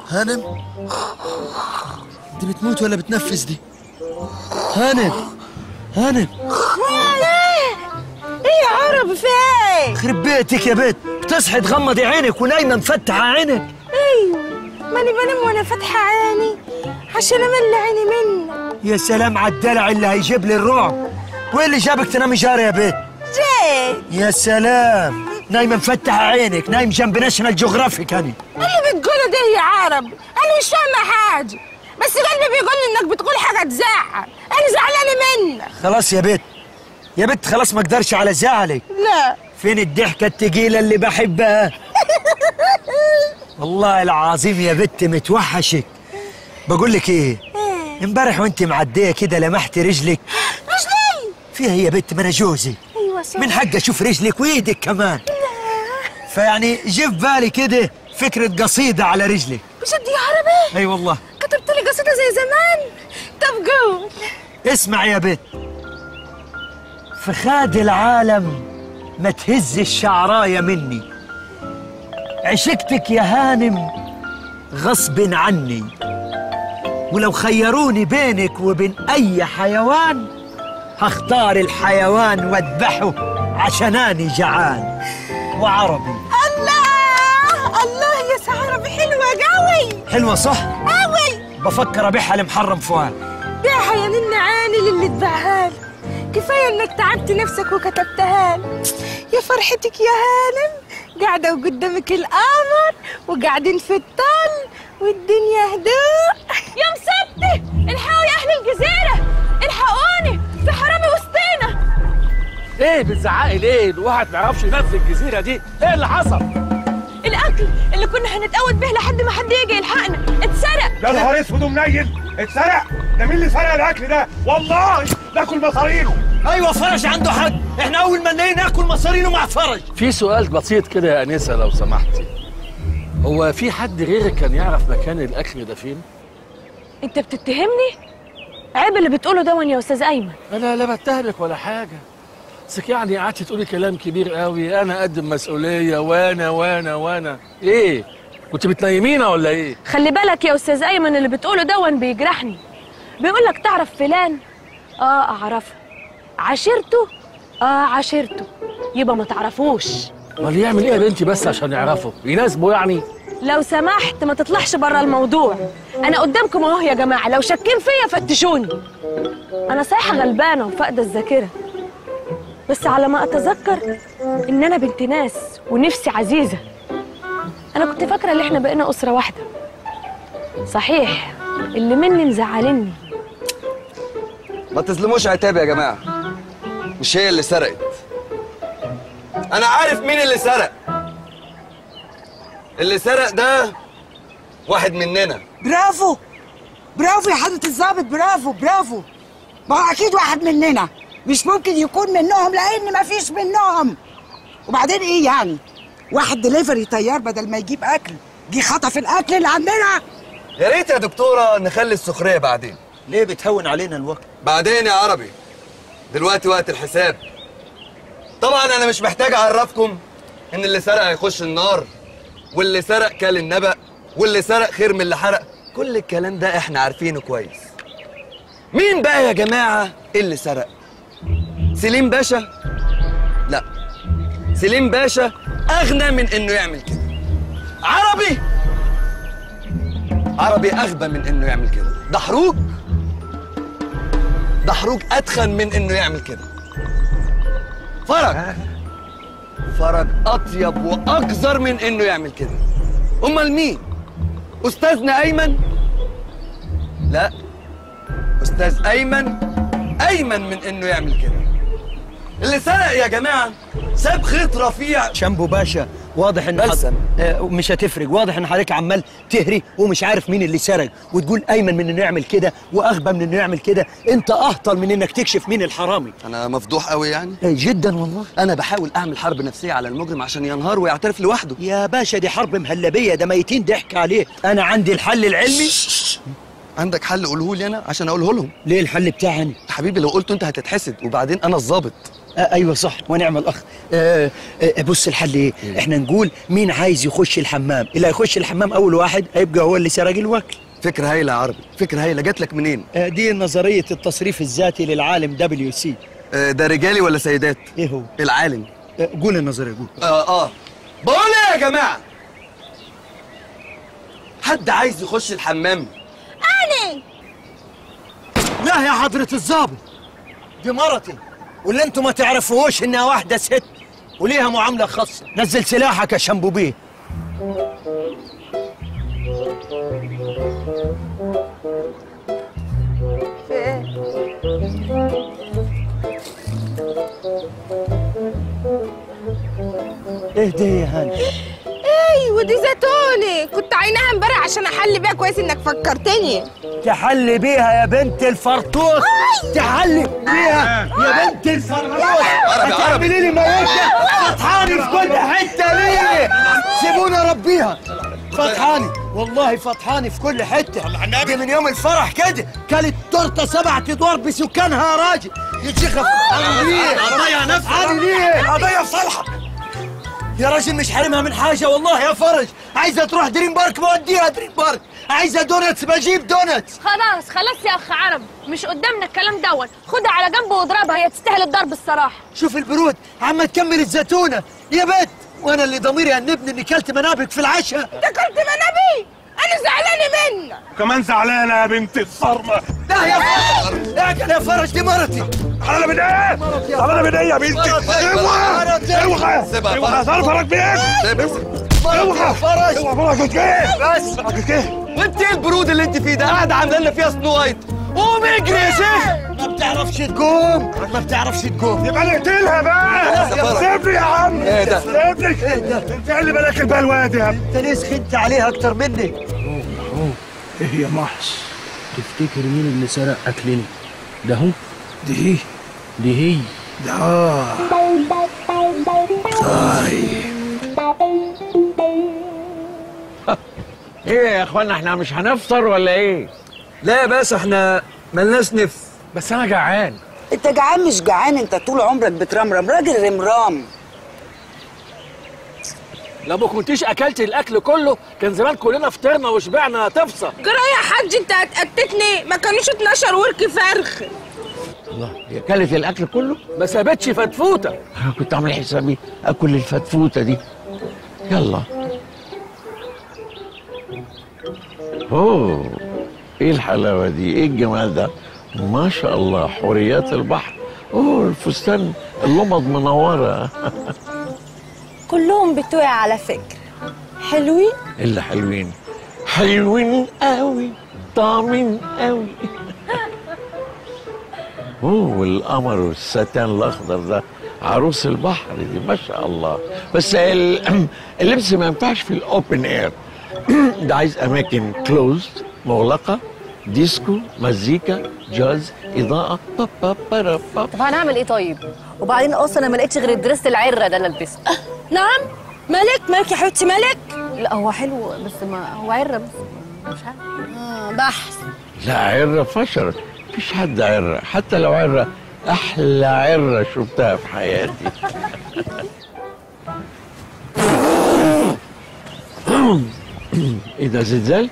هانم دي بتموت ولا بتنفس دي هانم هانم ايه يا عرب فين خرب بيتك يا بيت بتصحي تغمضي عينك ونايمه مفتحه عينك ايوه ماني بنام وانا فاتحه عيني عشان امل عيني منك يا سلام على الدلع اللي هيجيب لي الرعب وايه اللي جابك تنامي جاري يا بيت جاي يا سلام نايمه مفتحه عينك نايم جنب ناشونال جغرافيك انا اللي بتقوله ده يا عرب انا مش فاهمه حاجه بس قلبي بيقول لي انك بتقول حاجه تزعل انا زعلانه منك خلاص يا بيت يا بنت خلاص ما اقدرش على زعلك لا فين الضحكة التقيلة اللي بحبها والله العظيم يا بت متوحشك بقول لك ايه ايه امبارح وانت معدية كده لمحت رجلك رجلي فيها يا بت ما انا جوزي ايوه صح من حق اشوف رجلك وايدك كمان فيعني جه في بالي كده فكرة قصيدة على رجلك بجد يا عربي اي والله كتبت لي قصيده زي زمان طب قول اسمع يا بت في خاد العالم ما تهز الشعراية مني عشقتك يا هانم غصب عني ولو خيروني بينك وبين أي حيوان هختار الحيوان واذبحه عشاناني جعان وعربي الله الله يا سعربي حلوه قوي حلوة صح؟ قوي بفكر أبيعها لمحرم فؤاد بيعها يا نن عاني للي تباعها لي كفايه انك تعبت نفسك وكتبتها لي يا فرحتك يا هانم قاعده وقدامك القمر وقاعدين في الطل والدنيا هدوء يا مسبتي الحقوا يا اهل الجزيره الحقوني في حرامي وسطينا ايه بتزعقي ليه؟ الواحد ما يعرفش ينام في الجزيره دي، ايه اللي حصل؟ الاكل اللي كنا هنتقود به لحد ما حد يجي يلحقنا اتسرق يا نهار اسود ومنيل اتسرق ده مين اللي سرق الاكل ده والله ناكل مصارينه أيوة فرج عنده حق إحنا أول ما نلاقي ناكل مصارينه مع فرج في سؤال بسيط كده يا انسه لو سمحتي. هو في حد غيرك كان يعرف مكان الاكل ده فين؟ انت بتتهمني عيب اللي بتقوله ده يا استاذ ايمن انا لا بتهمك ولا حاجه. بس يعني قعدتي تقولي كلام كبير قوي انا قد المسؤوليه وانا وانا وانا ايه؟ كنت بتنيمينا ولا ايه؟ خلي بالك يا استاذ ايمن اللي بتقوله دون بيجرحني بيقول لك تعرف فلان اه اعرفه عشيرته اه عشيرته يبقى ما تعرفوش امال يعمل ايه يا بنتي بس عشان يعرفوا؟ يناسبوا يعني؟ لو سمحت ما تطلعش بره الموضوع انا قدامكم اهو يا جماعه لو شاكين فيا فتشوني انا صحيح غلبانه وفاقده الذاكره بس على ما اتذكر ان انا بنت ناس ونفسي عزيزه انا كنت فاكره ان احنا بقينا اسره واحده صحيح اللي مني مزعلني ما تظلموش عتاب يا جماعة مش هي اللي سرقت أنا عارف مين اللي سرق اللي سرق ده واحد مننا برافو برافو يا حضرة الضابط برافو برافو ما هو أكيد واحد مننا مش ممكن يكون منهم لأن ما فيش منهم وبعدين إيه يعني واحد دليفري طيار بدل ما يجيب أكل جه خطف الأكل اللي عندنا يا ريت يا دكتورة نخلي السخرية بعدين ليه بتهون علينا الوقت بعدين يا عربي دلوقتي وقت الحساب طبعا أنا مش محتاج أعرفكم إن اللي سرق هيخش النار واللي سرق كل النبأ واللي سرق خير من اللي حرق كل الكلام ده إحنا عارفينه كويس مين بقى يا جماعة اللي سرق سليم باشا لا سليم باشا أغنى من إنه يعمل كده عربي عربي أغبى من إنه يعمل كده دحروج دحروج أتخن من إنه يعمل كده فرج فرج أطيب وأقذر من إنه يعمل كده أمال مين؟ أستاذنا أيمن؟ لا أستاذ أيمن أيمن من إنه يعمل كده اللي سرق يا جماعة ساب خيط رفيع شامبو باشا واضح ان بلسم. حض- آه، مش هتفرق واضح ان حضرتك عمال تهري ومش عارف مين اللي سرق وتقول ايمن من انه يعمل كده واغبى من انه يعمل كده انت اهطل من انك تكشف مين الحرامي أنا مفضوح قوي يعني آه، جدا والله أنا بحاول أعمل حرب نفسية على المجرم عشان ينهار ويعترف لوحده يا باشا دي حرب مهلبيه ده ميتين ضحك عليه انا عندي الحل العلمي عندك حل قوله لي أنا عشان أقوله لهم ليه الحل بتاعي يا حبيبي لو قلته أنت هتتحسد وبعدين أنا الظابط آه ايوه صح ونعم الاخ آه آه بص الحل ايه احنا نقول مين عايز يخش الحمام اللي هيخش الحمام اول واحد هيبقى هو اللي سرق الوكل فكره هايله يا عربي فكره هايله جات لك منين آه دي نظريه التصريف الذاتي للعالم دبليو سي آه، ده رجالي ولا سيدات ايه هو العالم آه قول النظريه قول اه اه بقول ايه يا جماعه حد عايز يخش الحمام لا يا حضرة الظابط دي مرتي واللي انتوا ما تعرفوش انها واحدة ست وليها معاملة خاصة نزل سلاحك يا شنبوبيه في ايه ايه ده يا هاني ايوه دي زيتوني كنت عينها امبارح عشان احل بيها كويس انك فكرتني تحلي بيها يا بنت الفرطوس تحلي بيها يا بنت الفرطوس عربي، هتعملي لي موتة فتحاني في كل حتة ليه سيبونا ربيها فتحاني والله فتحاني في كل حتة دي من يوم الفرح كده كانت تورته سبع ادوار بسكانها يا راجل يا شيخ افرحاني ليه؟ هتضيع نفسك. افرحاني ليه؟ هضيع صالحك يا راجل مش حارمها من حاجة والله يا فرج عايزة تروح دريم بارك بوديها دريم بارك عايزة دونتس بجيب دونتس خلاص خلاص يا اخ عرب مش قدامنا الكلام دوت خدها على جنب واضربها هي تستاهل الضرب الصراحه شوف البرود عم تكمل الزيتونة يا بت وانا اللي ضميري انبني اني كلت منابك في العشاء انت كنت منبي انا زعلانه منك كمان زعلانه يا بنت الصرمه لا يا فرج اعقل يا فرج دي مرتي على من ايه؟ على من ايه يا بنتي؟ اوعى اوعى سيبها يا اوعى فرج. صرفرك بيك سيبها مرتي يا فرج اوعى فرجك ايه؟ بس فرجك ايه؟ وانت ايه البرود اللي انت فيه ده قاعد عامله لنا فيها سنو وايت قوم اجري يا شيخ ما بتعرفش تقوم ما بتعرفش تقوم يبقى نقتلها بقى يا فرج. سيبني يا عم ايه ده؟ سيبني انت اللي بالك البلوه دي يا ابني انت ليه سخنت عليها اكتر مني ايه يا محس تفتكر مين اللي سرق اكلنا ده هو دي هي دي هي ده آه. ايه يا اخوانا احنا مش هنفطر ولا ايه؟ لا يا باشا احنا ملناش نفس بس انا جعان انت جعان مش جعان انت طول عمرك بترمرم راجل رمرام لو ما كنتيش اكلت الاكل كله كان زمان كلنا فطرنا وشبعنا تفصى جرى يا حاج انت هتقتتني ما كانوش 12 ورك فرخ الله هي اكلت الاكل كله؟ ما سابتش فتفوته انا كنت عامل حسابي اكل الفتفوته دي يلا اوه ايه الحلاوه دي؟ ايه الجمال ده؟ ما شاء الله حوريات البحر اوه الفستان اللمض منوره كلهم بتوع على فكره حلوين اللي حلوين حلوين قوي طعمين قوي اوه والقمر والستان الاخضر ده عروس البحر دي ما شاء الله بس ال- اللبس ما ينفعش في الاوبن اير ده عايز اماكن كلوزد مغلقه ديسكو مزيكا جاز اضاءه با با با با طب هنعمل ايه طيب؟ وبعدين اصلا انا ما لقيتش غير الدريس العره ده اللي البسه نعم ملك ملك يا حبيبتي ملك لا هو حلو بس ما هو عره بس مش عارف آه بحث لا عرة فشر مفيش حد عرة حتى لو عرة أحلى عرة شفتها في حياتي إيه ده زلزال؟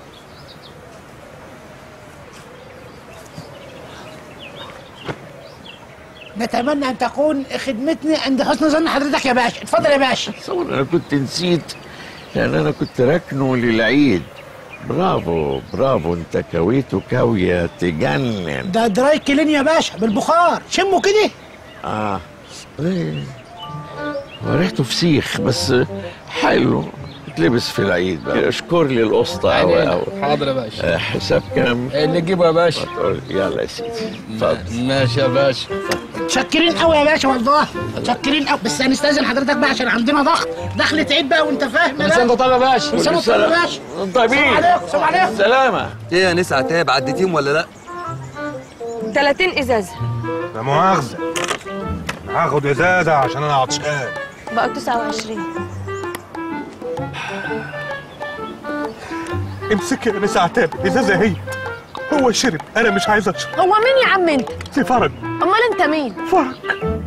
نتمنى ان تكون خدمتني عند حسن ظن حضرتك يا باشا اتفضل يا باشا تصور أنا كنت نسيت لأن أنا كنت راكنه للعيد برافو برافو أنت كويته كاوية تجنن ده دراي كلين يا باشا بالبخار شمه كده آه إيه. هو ريحته فسيخ بس حلو اتلبس في العيد بقى اشكر لي القسطى أوي أوي حاضر يا باشا آه، حساب كام؟ نجيبه يا باشا يلا يا سيدي اتفضل ماشي يا باشا متشكرين قوي يا باشا والله متشكرين قوي بس هنستاذن حضرتك بقى عشان عندنا ضغط دخلة عيد بقى وانت فاهم بس انت طالع يا باشا كل سنه وانت طيب يا باشا طيبين سلام عليكم سلام عليكم سلامة ايه يا نسا عتاب عديتيهم ولا لا 30 ازازه لا مؤاخذه أنا هاخد ازازه عشان انا عطشان بقوا 29 امسك يا نسا عتاب الازازه هي هو شرب انا مش عايز اشرب هو مين يا عم انت في فرج امال انت مين فرج